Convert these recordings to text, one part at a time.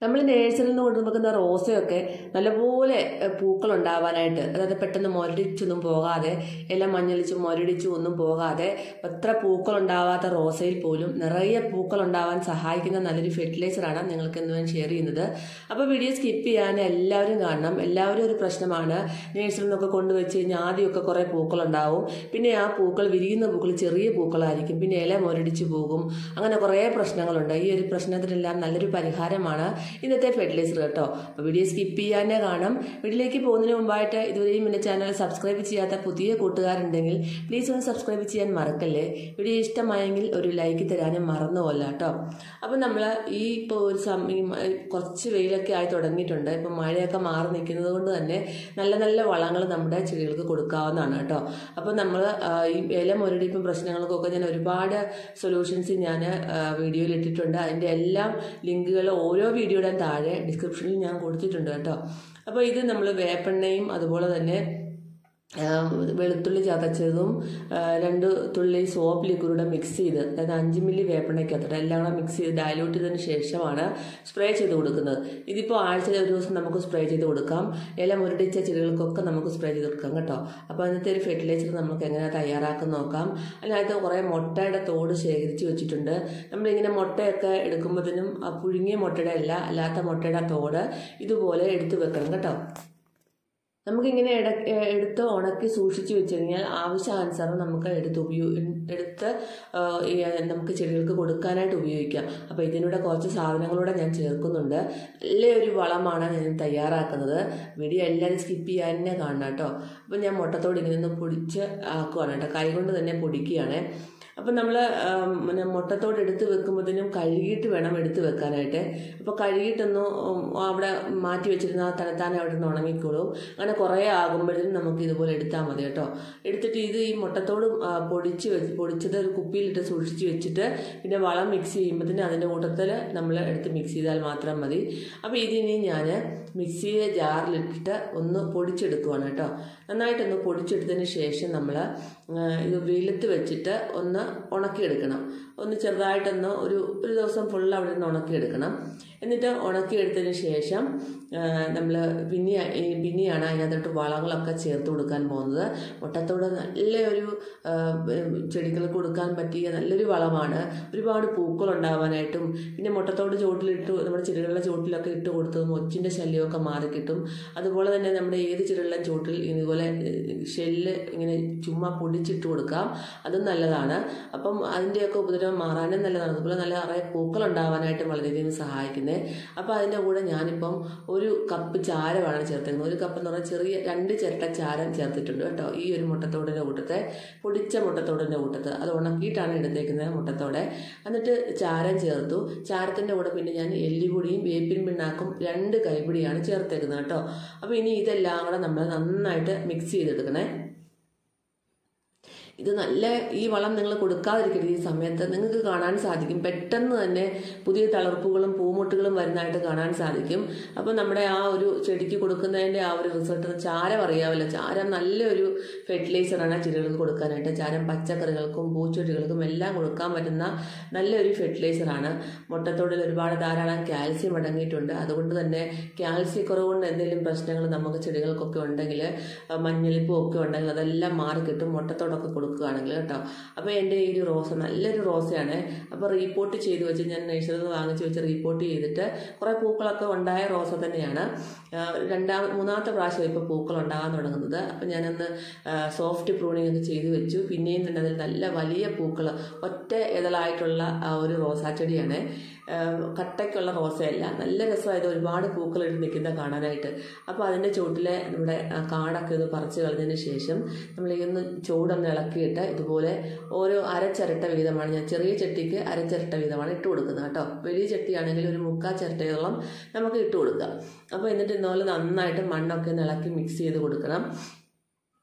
നമ്മൾ നേഴ്സറിൽ നിന്ന് കൊണ്ടുവെക്കുന്ന റോസയൊക്കെ നല്ലപോലെ എഹ്, പൂക്കളുണ്ടാവാനായിട്ട് അതായത് പെട്ടെന്ന് മുരടിച്ചൊന്നും പോകാതെ എല്ലാം മഞ്ഞളിച്ച് മുരടിച്ചും ഒന്നും പോകാതെ എത്ര പൂക്കളുണ്ടാവാത്ത റോസയിൽ പോലും നിറയെ പൂക്കളുണ്ടാവാൻ സഹായിക്കുന്ന നല്ലൊരു ഫെർട്ടിലൈസറാണ് നിങ്ങൾക്ക് ഇന്ന് ഞാൻ ഷെയർ ചെയ്യുന്നത് അപ്പോൾ വീഡിയോ സ്കിപ്പ് ചെയ്യാൻ എല്ലാവരും കാണണം എല്ലാവരും ഒരു പ്രശ്നമാണ് നേഴ്സറിൽ നിന്നൊക്കെ കൊണ്ടുവച്ച് കഴിഞ്ഞാൽ ആദ്യമൊക്കെ കുറേ പൂക്കളുണ്ടാവും പിന്നെ ആ പൂക്കൾ വിരിയുന്ന പൂക്കൾ ചെറിയ പൂക്കളായിരിക്കും പിന്നെ ഇല മുരടിച്ചു പോകും അങ്ങനെ കുറേ പ്രശ്നങ്ങളുണ്ട് ഈ ഒരു പ്രശ്നത്തിനെല്ലാം നല്ലൊരു പരിഹാരമാണ് ഇന്നത്തെ ഫെർട്ടിലൈസർ കേട്ടോ അപ്പോൾ വീഡിയോ സ്കിപ്പ് ചെയ്യാനേ കാണാം വീഡിയോയിലേക്ക് പോകുന്നതിന് മുമ്പായിട്ട് ഇതുവരെയും എൻ്റെ ചാനൽ സബ്സ്ക്രൈബ് ചെയ്യാത്ത പുതിയ കൂട്ടുകാരുണ്ടെങ്കിൽ പ്ലീസ് ഒന്ന് സബ്സ്ക്രൈബ് ചെയ്യാൻ മറക്കല്ലേ വീഡിയോ ഇഷ്ടമായെങ്കിൽ ഒരു ലൈക്ക് തരാനും മറന്നുപോല്ല കേട്ടോ അപ്പോൾ നമ്മൾ ഈ ഇപ്പോൾ ഒരു സമയം കുറച്ച് വെയിലൊക്കെ ആയി തുടങ്ങിയിട്ടുണ്ട് ഇപ്പം മഴയൊക്കെ മാറി നിൽക്കുന്നത് കൊണ്ട് തന്നെ നല്ല നല്ല വളങ്ങൾ നമ്മുടെ ചെടികൾക്ക് കൊടുക്കാവുന്നതാണ് കേട്ടോ അപ്പോൾ നമ്മൾ ഈ ഇല മുരടിപ്പും പ്രശ്നങ്ങൾക്കൊക്കെ ഞാൻ ഒരുപാട് സൊല്യൂഷൻസ് ഞാൻ വീഡിയോയിൽ ഇട്ടിട്ടുണ്ട് അതിൻ്റെ എല്ലാം ലിങ്കുകൾ ഓരോ വീഡിയോയുടെ താഴെ ഡിസ്ക്രിപ്ഷനിൽ ഞാൻ കൊടുത്തിട്ടുണ്ട് കേട്ടോ അപ്പോൾ ഇത് നമ്മൾ വേപ്പെണ്ണയും അതുപോലെ തന്നെ ആ, വെളുത്തുള്ളി ചതച്ചതും ആ, രണ്ട് തുള്ളി സോപ്പ് ലിക്വിഡൂടെ മിക്സ് ചെയ്ത് അതായത് അഞ്ച് മില്ലി വേപ്പെണ്ണയ്ക്കകത്തോട്ട് എല്ലാം കൂടെ മിക്സ് ചെയ്ത് ഡയലൂട്ട് ചെയ്തതിന് ശേഷമാണ് സ്പ്രേ ചെയ്ത് കൊടുക്കുന്നത് ഇതിപ്പോൾ ആഴ്ചയിൽ ഒരു ദിവസം നമുക്ക് സ്പ്രേ ചെയ്ത് കൊടുക്കാം ഇല മുരടിച്ച ചെടികൾക്കൊക്കെ നമുക്ക് സ്പ്രേ ചെയ്ത് കൊടുക്കാം കേട്ടോ അപ്പോൾ അതിനകത്തെ ഒരു ഫെർട്ടിലൈസർ നമുക്ക് എങ്ങനെ തയ്യാറാക്കുന്ന നോക്കാം അതിനകത്ത് കുറേ മുട്ടയുടെ തോട് ശേഖരിച്ച് വെച്ചിട്ടുണ്ട് നമ്മളിങ്ങനെ മുട്ടയൊക്കെ എടുക്കുമ്പോഴത്തേനും ആ പുഴുങ്ങിയ മുട്ടയുടെ അല്ല അല്ലാത്ത മുട്ടയുടെ തോട് ഇതുപോലെ എടുത്ത് വെക്കണം കേട്ടോ നമുക്കിങ്ങനെ ഇട എടുത്ത് ഉണക്കി സൂക്ഷിച്ചു വെച്ച് കഴിഞ്ഞാൽ ആവശ്യാനുസരണം നമുക്ക് എടുത്ത് ഉപയോ എടുത്ത് ആ, ഈ നമുക്ക് ചെടികൾക്ക് കൊടുക്കാനായിട്ട് ഉപയോഗിക്കാം അപ്പോൾ ഇതിനൂടെ കുറച്ച് സാധനങ്ങളൂടെ ഞാൻ ചേർക്കുന്നുണ്ട് നല്ലൊരു വളമാണ് ഞാൻ തയ്യാറാക്കുന്നത് വീഡിയോ എല്ലാവരും സ്കിപ്പ് ചെയ്യാൻ തന്നെ കാണണം കേട്ടോ അപ്പോൾ ഞാൻ മുട്ടത്തോട് ഇങ്ങനെ ഒന്ന് പൊടിച്ച് ആക്കുവാണ് കേട്ടോ കൈ കൊണ്ട് തന്നെ പൊടിക്കുകയാണ് അപ്പം നമ്മൾ പിന്നെ മുട്ടത്തോട് എടുത്ത് വെക്കുമ്പോഴത്തേനും കഴുകിയിട്ട് വേണം എടുത്ത് വെക്കാനായിട്ട് അപ്പോൾ കഴുകിയിട്ടൊന്ന് ഉം, അവിടെ മാറ്റി വെച്ചിരുന്ന തനത്താനെ അവിടെ നിന്ന് ഉണങ്ങിക്കോളും അങ്ങനെ കുറേ ആകുമ്പോഴത്തേനും നമുക്ക് ഇതുപോലെ എടുത്താൽ മതി കേട്ടോ എടുത്തിട്ട് ഇത് ഈ മുട്ടത്തോട് ആ, പൊടിച്ച് വെച്ച് പൊടിച്ചത് ഒരു കുപ്പിയിലിട്ട് സൂക്ഷിച്ച് വെച്ചിട്ട് പിന്നെ വളം മിക്സ് ചെയ്യുമ്പോഴത്തേനും അതിൻ്റെ കൂട്ടത്തിൽ നമ്മൾ എടുത്ത് മിക്സ് ചെയ്താൽ മാത്രം മതി അപ്പോൾ ഇതിനി ഞാൻ മിക്സിയെ ജാറിലിട്ടിട്ട് ഒന്ന് പൊടിച്ചെടുക്കുവാണ് കേട്ടോ നന്നായിട്ടൊന്ന് പൊടിച്ചെടുത്തതിന് ശേഷം നമ്മൾ ഇത് വെയിലത്ത് വെച്ചിട്ട് ഒന്ന് ഉണക്കിയെടുക്കണം ഒന്ന് ചെറുതായിട്ടൊന്ന് ഒരു ഒരു ദിവസം ഫുൾ അവിടെ നിന്ന് ഉണക്കിയെടുക്കണം എന്നിട്ട് ഉണക്കിയെടുത്തതിന് ശേഷം നമ്മൾ പിന്നെ ഈ- പിന്നെയാണ് അതിനകത്തോട്ട് വളങ്ങളൊക്കെ ചേർത്ത് കൊടുക്കാൻ പോകുന്നത് മുട്ടത്തോട് നല്ലൊരു ആ, ചെടികൾക്ക് കൊടുക്കാൻ പറ്റിയ നല്ലൊരു വളമാണ് ഒരുപാട് പൂക്കൾ ഉണ്ടാവാനായിട്ടും പിന്നെ മുട്ടത്തോട് ചുവട്ടിലിട്ട് നമ്മുടെ ചെടികളുടെ ചുവട്ടിലൊക്കെ ഇട്ട് കൊടുത്ത് മൊച്ചിൻ്റെ ശല്യമൊക്കെ മാറിക്കിട്ടും അതുപോലെ തന്നെ നമ്മുടെ ഏത് ചെടികളുടെ ചുവട്ടിൽ ഇതുപോലെ ഷെല്ല് ഇങ്ങനെ ചുമ്മാ പൊടിച്ചിട്ട് കൊടുക്കാം അതും നല്ലതാണ് അപ്പം അതിൻ്റെയൊക്കെ ഉപദ്രവം മാറാനും നല്ലതാണ് അതുപോലെ നല്ല നിറയെ പൂക്കൾ ഉണ്ടാവാനായിട്ടും വളരെയധികം സഹായിക്കുന്നത് അപ്പോൾ അതിൻ്റെ കൂടെ ഞാനിപ്പം ഒരു കപ്പ് ചാരമാണ് ചേർത്തിരുന്നത് ഒരു കപ്പ് എന്ന് പറഞ്ഞാൽ ചെറിയ രണ്ട് ചിരട്ട ചാരം ചേർത്തിട്ടുണ്ട് കേട്ടോ ഈ ഒരു മുട്ടത്തോടിൻ്റെ കൂട്ടത്തെ പൊടിച്ച മുട്ടത്തോടിൻ്റെ കൂട്ടത്ത് അത് ഉണക്കിയിട്ടാണ് എടുത്തേക്കുന്നത് മുട്ടത്തോടെ എന്നിട്ട് ചാരം ചേർത്തു ചാരത്തിൻ്റെ കൂടെ പിന്നെ ഞാൻ എല്ലുപൊടിയും വേപ്പിൻ പിണ്ണാക്കും രണ്ട് കൈപിടിയാണ് ചേർത്തേക്കുന്നത് കേട്ടോ അപ്പോൾ ഇനി ഇതെല്ലാം കൂടെ നമ്മൾ നന്നായിട്ട് മിക്സ് ചെയ്തെടുക്കണേ ഇത് നല്ല ഈ വളം നിങ്ങൾ കൊടുക്കാതിരിക്കരുത് ഈ സമയത്ത് നിങ്ങൾക്ക് കാണാൻ സാധിക്കും പെട്ടെന്ന് തന്നെ പുതിയ തളർപ്പുകളും പൂമുട്ടുകളും വരുന്നതായിട്ട് കാണാൻ സാധിക്കും അപ്പോൾ നമ്മുടെ ആ ഒരു ചെടിക്ക് കൊടുക്കുന്നതിൻ്റെ ആ ഒരു റിസൾട്ട് ചാരം അറിയാമല്ലോ ചാരം നല്ലൊരു ഫെർട്ടിലൈസറാണ് ചെടികൾക്ക് കൊടുക്കാനായിട്ട് ചാരം പച്ചക്കറികൾക്കും പൂച്ചെടികൾക്കും എല്ലാം കൊടുക്കാൻ പറ്റുന്ന നല്ലൊരു ഫെർട്ടിലൈസറാണ് മുട്ടത്തോടിൽ ഒരുപാട് ധാരാളം കാൽസ്യം അടങ്ങിയിട്ടുണ്ട് അതുകൊണ്ട് തന്നെ കാൽസ്യക്കുറവ് കൊണ്ട് എന്തെങ്കിലും പ്രശ്നങ്ങൾ നമുക്ക് ചെടികൾക്കൊക്കെ ഉണ്ടെങ്കിൽ ആ, മഞ്ഞളിപ്പും ഒക്കെ ഉണ്ടെങ്കിൽ അതെല്ലാം മാറി കിട്ടും മുട്ടത്തോടൊക്കെ കൊടുക്കുകയാണെങ്കിൽ കേട്ടോ അപ്പോൾ എൻ്റെ ഈ ഒരു റോസ നല്ലൊരു റോസയാണ് അപ്പോൾ റീപോർട്ട് ചെയ്ത് വെച്ച് ഞാൻ നഴ്സറിയിൽ നിന്ന് വാങ്ങിച്ച് വെച്ച് റീപോർട്ട് ചെയ്തിട്ട് കുറേ പൂക്കളൊക്കെ ഉണ്ടായ റോസ തന്നെയാണ് ആ, രണ്ടാം മൂന്നാമത്തെ പ്രാവശ്യം ഇപ്പോൾ പൂക്കൾ ഉണ്ടാകാൻ തുടങ്ങുന്നത് അപ്പം ഞാനന്ന് സോഫ്റ്റ് പ്രൂണിങ് ഒക്കെ ചെയ്ത് വെച്ചു പിന്നെയും തന്നെ അതിൽ നല്ല വലിയ പൂക്കൾ ഒറ്റ ഇതളായിട്ടുള്ള ആ ഒരു റോസാച്ചെടിയാണ് ആ, കട്ടയ്ക്കുള്ള റോസയല്ല നല്ല രസമായത് ഒരുപാട് പൂക്കൾ ഇട്ട് നിൽക്കുന്ന കാണാനായിട്ട് അപ്പോൾ അതിൻ്റെ ചുവട്ടിലെ നമ്മുടെ ആ, കാടൊക്കെ ഒന്ന് പറിച്ച് കളഞ്ഞതിന് ശേഷം നമ്മൾ ഈ ഒന്ന് ചൂടൊന്ന് ഇളക്കിയിട്ട് ഇതുപോലെ ഓരോ അരച്ചിരട്ട വീതമാണ് ഞാൻ ചെറിയ ചട്ടിക്ക് അരച്ചിരട്ട വീതമാണ് ഇട്ട് കൊടുക്കുന്നത് കേട്ടോ വലിയ ചട്ടിയാണെങ്കിൽ ഒരു മുക്കാൽ ചിരട്ടയോളം നമുക്ക് ഇട്ട് കൊടുക്കാം അപ്പോൾ എന്നിട്ട് ഇതുപോലെ നന്നായിട്ട് മണ്ണൊക്കെ ഒന്ന് ഇളക്കി മിക്സ് ചെയ്ത് കൊടുക്കണം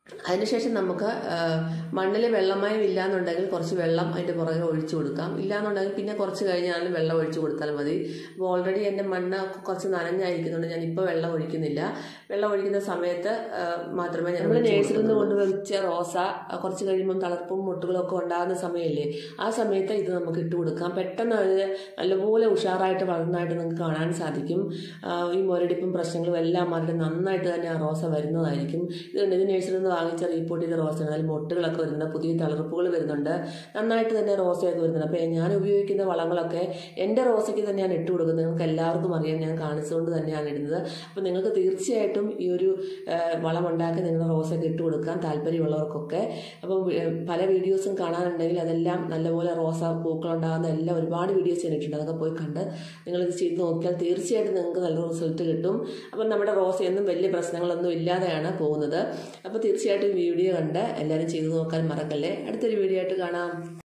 അതിനുശേഷം നമുക്ക് മണ്ണിൽ വെള്ളമയം ഇല്ലാന്നുണ്ടെങ്കിൽ കുറച്ച് വെള്ളം അതിൻ്റെ പുറകെ ഒഴിച്ചു കൊടുക്കാം ഇല്ലാന്നുണ്ടെങ്കിൽ പിന്നെ കുറച്ച് കഴിഞ്ഞാലും വെള്ളം ഒഴിച്ചു കൊടുത്താൽ മതി അപ്പോൾ ഓൾറെഡി എൻ്റെ മണ്ണ് കുറച്ച് നനഞ്ഞായിരിക്കുന്നുണ്ട് ഞാൻ ഇപ്പോൾ വെള്ളം ഒഴിക്കുന്നില്ല വെള്ളം ഒഴിക്കുന്ന സമയത്ത് ആ, മാത്രമേ ഞാൻ നമ്മൾ നേഴ്സറിൽ നിന്ന് കൊണ്ടുവച്ച റോസ ആ, കുറച്ച് കഴിയുമ്പം തളർപ്പും മുട്ടുകളും ഒക്കെ ഉണ്ടാകുന്ന സമയമില്ലേ ആ സമയത്ത് ഇത് നമുക്ക് ഇട്ട് കൊടുക്കാം പെട്ടെന്ന് അത് നല്ലപോലെ ഉഷാറായിട്ട് വളർന്നതായിട്ട് നിങ്ങൾക്ക് കാണാൻ സാധിക്കും ആ, ഈ മുരടിപ്പും പ്രശ്നങ്ങളും എല്ലാം മാറിയിട്ട് നന്നായിട്ട് തന്നെ ആ റോസ വരുന്നതായിരിക്കും ഇത് കണ്ട് ഇത് നേഴ്സറിൽ നിന്ന് വാങ്ങിച്ച റീപ്പോർട്ട് ചെയ്ത റോസയാണ് അതിൽ മുട്ടുകളൊക്കെ വരുന്നുണ്ട് പുതിയ തളർപ്പുകൾ വരുന്നുണ്ട് നന്നായിട്ട് തന്നെ റോസയൊക്കെ വരുന്നുണ്ട് അപ്പോൾ ഞാൻ ഉപയോഗിക്കുന്ന വളങ്ങളൊക്കെ എൻ്റെ റോസയ്ക്ക് തന്നെയാണ് ഇട്ട് കൊടുക്കുന്നത് നിങ്ങൾക്ക് എല്ലാവർക്കും അറിയാം ഞാൻ കാണിച്ചുകൊണ്ട് തന്നെയാണ് ഇടുന്നത് അപ്പോൾ നിങ്ങൾക്ക് തീർച്ചയായിട്ടും ഈ ഒരു ആ, വളം ഉണ്ടാക്കി നിങ്ങളുടെ റോസൊക്കെ ഇട്ട് കൊടുക്കാൻ താല്പര്യമുള്ളവർക്കൊക്കെ അപ്പം ഏ, പല വീഡിയോസും കാണാനുണ്ടെങ്കിൽ അതെല്ലാം നല്ലപോലെ റോസ പൂക്കളുണ്ടാകുന്ന എല്ലാം ഒരുപാട് വീഡിയോസ് ചെയ്തിട്ടുണ്ട് അതൊക്കെ പോയി കണ്ട് നിങ്ങളിത് ചെയ്ത് നോക്കിയാൽ തീർച്ചയായിട്ടും നിങ്ങൾക്ക് നല്ല റിസൾട്ട് കിട്ടും അപ്പം നമ്മുടെ റോസ ഒന്നും വലിയ പ്രശ്നങ്ങളൊന്നും ഇല്ലാതെയാണ് പോകുന്നത് അപ്പോൾ തീർച്ചയായിട്ടും ഈ വീഡിയോ കണ്ട് എല്ലാവരും ചെയ്തു നോക്കാൻ മറക്കല്ലേ അടുത്തൊരു വീഡിയോ ആയിട്ട് കാണാം